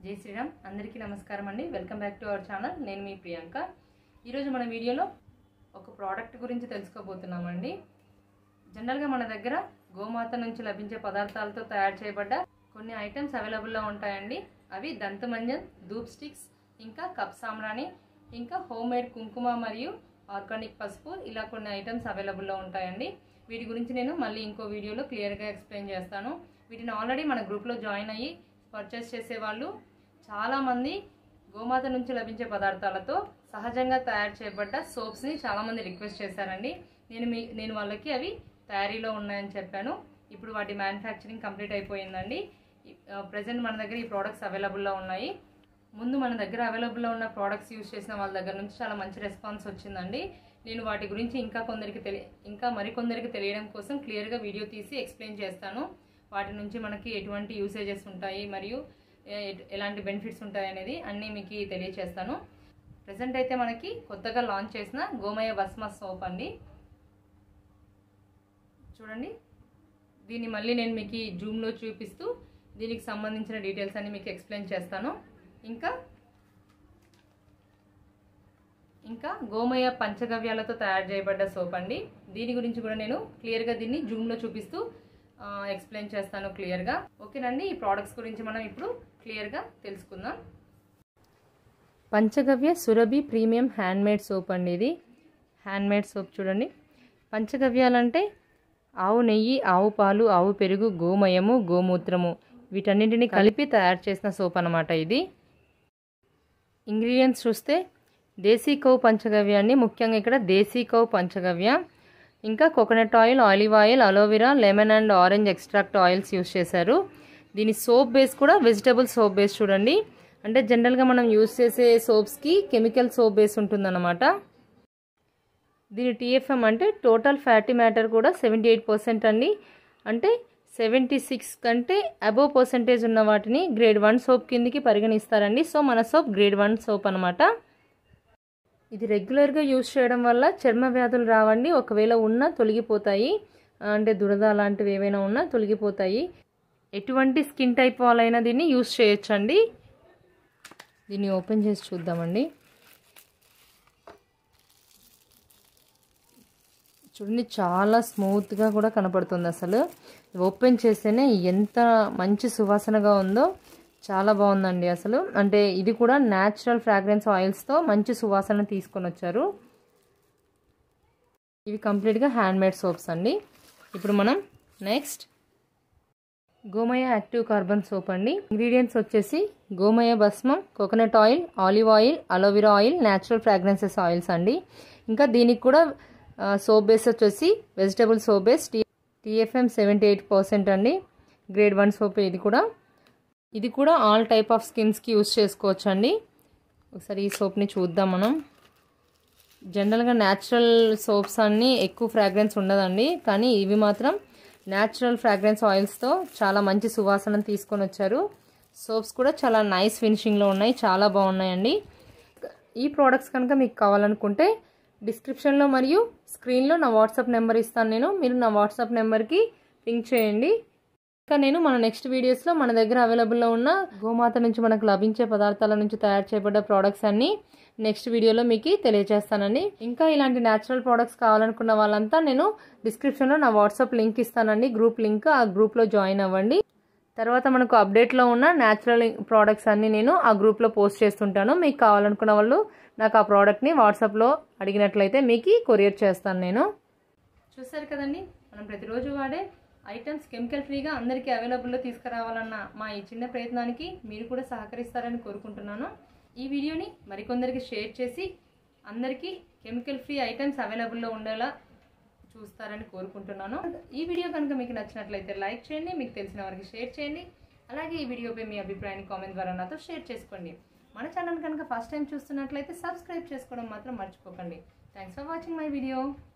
జై శ్రీరామ్ అందరికీ నమస్కారం అండి welcome back to our channel నేను మీ ప్రియాంక ఈరోజు మన వీడియోలో ఒక ప్రోడక్ట్ గురించి తెలుసుకోబోతున్నామండి జనరల్గా మన దగ్గర గోమాత నుంచి లభించే పదార్థాలతో తయారు చేయబడ్డ కొన్ని ఐటమ్స్ అవైలబుల్లో ఉంటాయండి అవి దంతమంజన్ ధూప్ స్టిక్స్ ఇంకా కప్ సామ్రాణి ఇంకా హోమ్ మేడ్ కుంకుమ మరియు ఆర్గానిక్ పసుపు ఇలా కొన్ని ఐటమ్స్ అవైలబుల్లో ఉంటాయండి వీటి గురించి నేను మళ్ళీ ఇంకో వీడియోలో క్లియర్గా ఎక్స్ప్లెయిన్ చేస్తాను వీటిని ఆల్రెడీ మన గ్రూప్లో జాయిన్ అయ్యి పర్చేస్ చేసేవాళ్ళు చాలామంది గోమాత నుంచి లభించే పదార్థాలతో సహజంగా తయారు చేయబడ్డ సోప్స్ని చాలామంది రిక్వెస్ట్ చేశారండి నేను మీ నేను వాళ్ళకి అవి తయారీలో ఉన్నాయని చెప్పాను ఇప్పుడు వాటి మ్యానుఫ్యాక్చరింగ్ కంప్లీట్ అయిపోయిందండి ప్రజెంట్ మన దగ్గర ఈ ప్రోడక్ట్స్ అవైలబుల్లో ఉన్నాయి ముందు మన దగ్గర అవైలబుల్లో ఉన్న ప్రోడక్ట్స్ యూస్ చేసిన వాళ్ళ దగ్గర నుంచి చాలా మంచి రెస్పాన్స్ వచ్చిందండి నేను వాటి గురించి ఇంకా కొందరికి తెలి ఇంకా మరికొందరికి తెలియడం కోసం క్లియర్గా వీడియో తీసి ఎక్స్ప్లెయిన్ చేస్తాను వాటి నుంచి మనకి ఎటువంటి యూసేజెస్ ఉంటాయి మరియు ఎ- ఎలాంటి బెనిఫిట్స్ ఉంటాయి అనేది అన్నీ మీకు తెలియచేస్తాను ప్రజెంట్ అయితే మనకి కొత్తగా లాంచ్ చేసిన గోమయ భస్మ సోప్ అండి చూడండి దీన్ని మళ్ళీ నేను మీకు జూమ్లో చూపిస్తూ దీనికి సంబంధించిన డీటెయిల్స్ అన్ని మీకు ఎక్స్ప్లెయిన్ చేస్తాను ఇంకా ఇంకా గోమయ పంచగవ్యాలతో తయారు చేయబడ్డ సోప్ అండి దీని గురించి కూడా నేను క్లియర్గా దీన్ని జూమ్లో చూపిస్తూ ఆ, ఎక్స్ప్లెయిన్ చేస్తాను క్లియర్గా ఓకేనండి ఈ ప్రోడక్ట్స్ గురించి మనం ఇప్పుడు క్లియర్గా తెలుసుకుందాం Panchagavya Surabhi premium handmade soap అండి ఇది హ్యాండ్మేడ్ సోప్ చూడండి పంచగవ్యాలంటే ఆవు నెయ్యి ఆవు పాలు ఆవు పెరుగు గోమయము గోమూత్రము వీటన్నింటిని కలిపి తయారు చేసిన సోప్ అన్నమాట ఇది ఇంగ్రీడియంట్స్ చూస్తే దేశీ కౌ పంచగవ్యాన్ని ముఖ్యంగా ఇక్కడ దేశీ కౌ పంచగవ్య ఇంకా coconut oil olive oil aloe vera lemon and orange extract oils use చేశారు దీని సోప్ బేస్ కూడా వెజిటబుల్ సోప్ బేస్ చూడండి అంటే జనరల్గా మనం యూస్ చేసే సోప్స్కి కెమికల్ సోప్ బేస్ ఉంటుందన్నమాట దీని టీఎఫ్ఎం అంటే టోటల్ ఫ్యాటీ మ్యాటర్ కూడా సెవెంటీ ఎయిట్ పర్సెంట్ అండి అంటే సెవెంటీ సిక్స్ కంటే అబోవ్ పర్సెంటేజ్ ఉన్న వాటిని గ్రేడ్ వన్ సోప్ కిందికి పరిగణిస్తారండి సో మన సోప్ గ్రేడ్ వన్ సోప్ అనమాట ఇది రెగ్యులర్గా యూస్ చేయడం వల్ల చర్మ వ్యాధులు రావండి ఒకవేళ ఉన్నా తొలగిపోతాయి అంటే దురద లాంటివి ఏవైనా ఉన్నా తొలగిపోతాయి ఎటువంటి స్కిన్ టైప్ వాళ్ళైనా దీన్ని యూస్ చేయొచ్చండి దీన్ని ఓపెన్ చేసి చూద్దామండి చూడండి చాలా స్మూత్గా కూడా కనపడుతుంది అసలు ఓపెన్ చేస్తేనే ఎంత మంచి సువాసనగా ఉందో చాలా బాగుందండి అసలు అంటే ఇది కూడా న్యాచురల్ ఫ్రాగ్రెన్స్ ఆయిల్స్తో మంచి సువాసన తీసుకొని వచ్చారు ఇవి కంప్లీట్గా హ్యాండ్మేడ్ సోప్స్ అండి ఇప్పుడు మనం next Gomaya active carbon soap అండి ఇంగ్రీడియంట్స్ వచ్చేసి గోమయ భస్మం coconut oil olive oil aloe vera oil natural fragrances oils అండి ఇంకా దీనికి కూడా సోప్ బేస్ వచ్చేసి vegetable soap base T TFM seventy eight percent అండి గ్రేడ్ వన్ సోప్ ఇది కూడా ఇది కూడా ఆల్ టైప్ ఆఫ్ స్కిన్స్కి యూస్ చేసుకోవచ్చు అండి ఒకసారి ఈ సోప్ని చూద్దాం మనం జనరల్గా న్యాచురల్ సోప్స్ అన్నీ ఎక్కువ ఫ్రాగ్రెన్స్ ఉండదండి కానీ ఇవి మాత్రం న్యాచురల్ ఫ్రాగ్రెన్స్ ఆయిల్స్తో చాలా మంచి సువాసన తీసుకొని వచ్చారు సోప్స్ కూడా చాలా నైస్ ఫినిషింగ్లో ఉన్నాయి చాలా బాగున్నాయండి ఈ ప్రోడక్ట్స్ కనుక మీకు కావాలనుకుంటే డిస్క్రిప్షన్లో మరియు స్క్రీన్లో నా వాట్సాప్ నెంబర్ ఇస్తాను నేను మీరు నా వాట్సాప్ నెంబర్కి పింక్ చేయండి ఇంకా నేను మన నెక్స్ట్ వీడియోస్లో మన దగ్గర అవైలబుల్లో ఉన్న గోమాత నుంచి మనకు లభించే పదార్థాల నుంచి తయారు చేయబడ్డ ప్రోడక్ట్స్ అన్ని నెక్స్ట్ వీడియోలో మీకు తెలియజేస్తానండి ఇంకా ఇలాంటి న్యాచురల్ ప్రోడక్ట్స్ కావాలనుకున్న వాళ్ళంతా నేను డిస్క్రిప్షన్లో నా వాట్సాప్ లింక్ ఇస్తానండి గ్రూప్ లింక్ ఆ గ్రూప్లో జాయిన్ అవ్వండి తర్వాత మనకు అప్డేట్లో ఉన్న న్యాచురల్ ప్రోడక్ట్స్ అన్ని నేను ఆ గ్రూప్లో పోస్ట్ చేస్తుంటాను మీకు కావాలనుకున్న వాళ్ళు నాకు ఆ ప్రోడక్ట్ని వాట్సాప్లో అడిగినట్లయితే మీకు కొరియర్ చేస్తాను నేను చూసారు కదండి మనం ప్రతిరోజు వాడే ఐటమ్స్ కెమికల్ ఫ్రీగా అందరికీ అవైలబుల్లో తీసుకురావాలన్న మా ఈ చిన్న ప్రయత్నానికి మీరు కూడా సహకరిస్తారని కోరుకుంటున్నాను ఈ వీడియోని మరికొందరికి షేర్ చేసి అందరికీ కెమికల్ ఫ్రీ ఐటమ్స్ అవైలబుల్లో ఉండేలా చూస్తారని కోరుకుంటున్నాను ఈ వీడియో కనుక మీకు నచ్చినట్లయితే లైక్ చేయండి మీకు తెలిసిన వారికి షేర్ చేయండి అలాగే ఈ వీడియోపై మీ అభిప్రాయాన్ని కామెంట్ ద్వారా నాతో షేర్ చేసుకోండి మన ఛానల్ కనుక ఫస్ట్ టైం చూస్తున్నట్లయితే సబ్స్క్రైబ్ చేసుకోవడం మాత్రం మర్చిపోకండి thanks for watching my video